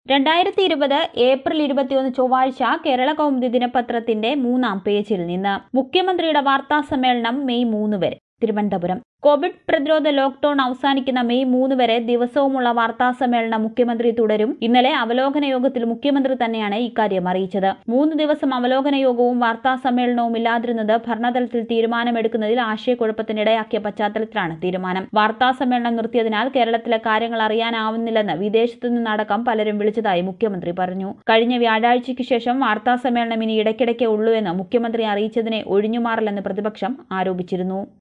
രണ്ടായിരത്തി ഇരുപത് ഏപ്രിൽ ഇരുപത്തിയൊന്ന് ചൊവ്വാഴ്ച കേരള കൗമുദി ദിനപത്രത്തിന്റെ മൂന്നാം പേജിൽ നിന്ന് മുഖ്യമന്ത്രിയുടെ വാർത്താ സമ്മേളനം മെയ് മൂന്ന് വരെ തിരുവനന്തപുരം കോവിഡ് പ്രതിരോധ ലോക്ഡൌൺ അവസാനിക്കുന്ന മെയ് മൂന്ന് വരെ ദിവസവുമുള്ള വാർത്താ സമ്മേളനം മുഖ്യമന്ത്രി തുടരും ഇന്നലെ അവലോകന യോഗത്തിൽ മുഖ്യമന്ത്രി തന്നെയാണ് ഇക്കാര്യം അറിയിച്ചത് മൂന്ന് ദിവസം അവലോകന യോഗവും വാർത്താ സമ്മേളനവും ഇല്ലാതിരുന്നത് ഭരണതലത്തിൽ തീരുമാനമെടുക്കുന്നതിൽ ആശയക്കുഴപ്പത്തിനിടയാക്കിയ പശ്ചാത്തലത്തിലാണ് തീരുമാനം വാർത്താ സമ്മേളനം നിർത്തിയതിനാൽ കേരളത്തിലെ കാര്യങ്ങൾ അറിയാനാവുന്നില്ലെന്ന് വിദേശത്തു നിന്നടക്കം പലരും വിളിച്ചതായി മുഖ്യമന്ത്രി പറഞ്ഞു കഴിഞ്ഞ വ്യാഴാഴ്ചയ്ക്ക് ശേഷം വാർത്താ സമ്മേളനം ഇനി ഇടയ്ക്കിടയ്ക്കേ ഉള്ളൂ എന്ന് മുഖ്യമന്ത്രി അറിയിച്ചതിനെ ഒഴിഞ്ഞുമാറില്ലെന്ന് പ്രതിപക്ഷം ആരോപിച്ചിരുന്നു